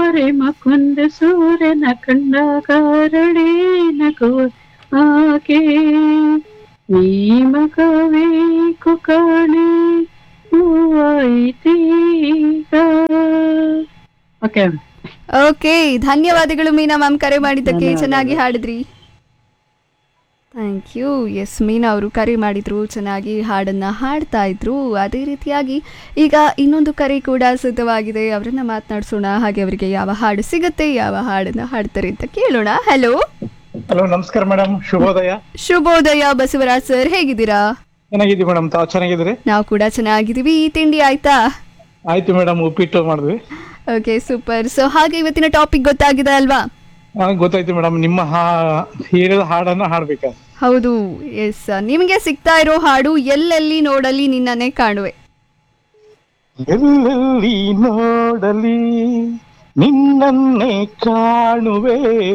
ಮಕುಂದ ಸೂರ್ಯನ ಕಣ್ಣ ಕಾರಳೆ ನಗುವ ಆಕೆ ನೀ ಮಗವೇ ಕುಕಾಣೆ ಹೂವಾಯಿತೀಗ ಓಕೆ ಓಕೆ ಧನ್ಯವಾದಗಳು ಮೀನಾ ಮ್ಯಾಮ್ ಕರೆ ಮಾಡಿದ್ದಕ್ಕೆ ಚೆನ್ನಾಗಿ ಹಾಡಿದ್ರಿ ಥ್ಯಾಂಕ್ ಯು ಎಸ್ ಮೀನಾ ಅವರು ಕರೆ ಮಾಡಿದ್ರು ಚೆನ್ನಾಗಿ ಹಾಡನ್ನ ಹಾಡ್ತಾ ಇದ್ರು ಅದೇ ರೀತಿಯಾಗಿ ಈಗ ಇನ್ನೊಂದು ಕರೆ ಕೂಡ ಸಿದ್ಧವಾಗಿದೆ ಅವರನ್ನ ಮಾತನಾಡಿಸೋಣ ಹಾಗೆ ಅವರಿಗೆ ಯಾವ ಹಾಡು ಸಿಗುತ್ತೆ ಯಾವ ಹಾಡನ್ನ ಹಾಡ್ತಾರೆ ಅಂತ ಕೇಳೋಣ ಹಲೋ ಹಲೋ ನಮಸ್ಕಾರ ಮೇಡಮ್ ಶುಭೋದಯ ಶುಭೋದಯ ಬಸವರಾಜ್ ಸರ್ ಹೇಗಿದ್ದೀರಾ ಚೆನ್ನಾಗಿದ್ದೀವಿ ಮೇಡಮ್ ತಾವು ಚೆನ್ನಾಗಿದ್ದೀರಿ ನಾವು ಕೂಡ ಚೆನ್ನಾಗಿದ್ದೀವಿ ಈ ತಿಂಡಿ ಆಯ್ತಾ ಆಯ್ತು ಮೇಡಮ್ ಉಪ್ಪಿಟ್ಟು ಮಾಡಿದ್ವಿ ಓಕೆ ಸೂಪರ್ ಸೊ ಹಾಗೆ ಇವತ್ತಿನ ಟಾಪಿಕ್ ಗೊತ್ತಾಗಿದೆ ಅಲ್ವಾ ನನಗೆ ಗೊತ್ತಾಯ್ತು ಮೇಡಮ್ ನಿಮ್ಮ ಹಾ ಹೀರದ ಹಾಡನ್ನ ಹಾಡ್ಬೇಕಾ ಹೌದು ಎಸ್ ನಿಮಗೆ ಸಿಗ್ತಾ ಇರೋ ಹಾಡು ಎಲ್ಲೆಲ್ಲಿ ನೋಡಲಿ ನಿನ್ನನ್ನೇ ಕಾಣುವೆ ಎಲ್ಲೆಲ್ಲಿ ನೋಡಲಿ ನಿನ್ನನ್ನೇ ಕಾಣುವೆ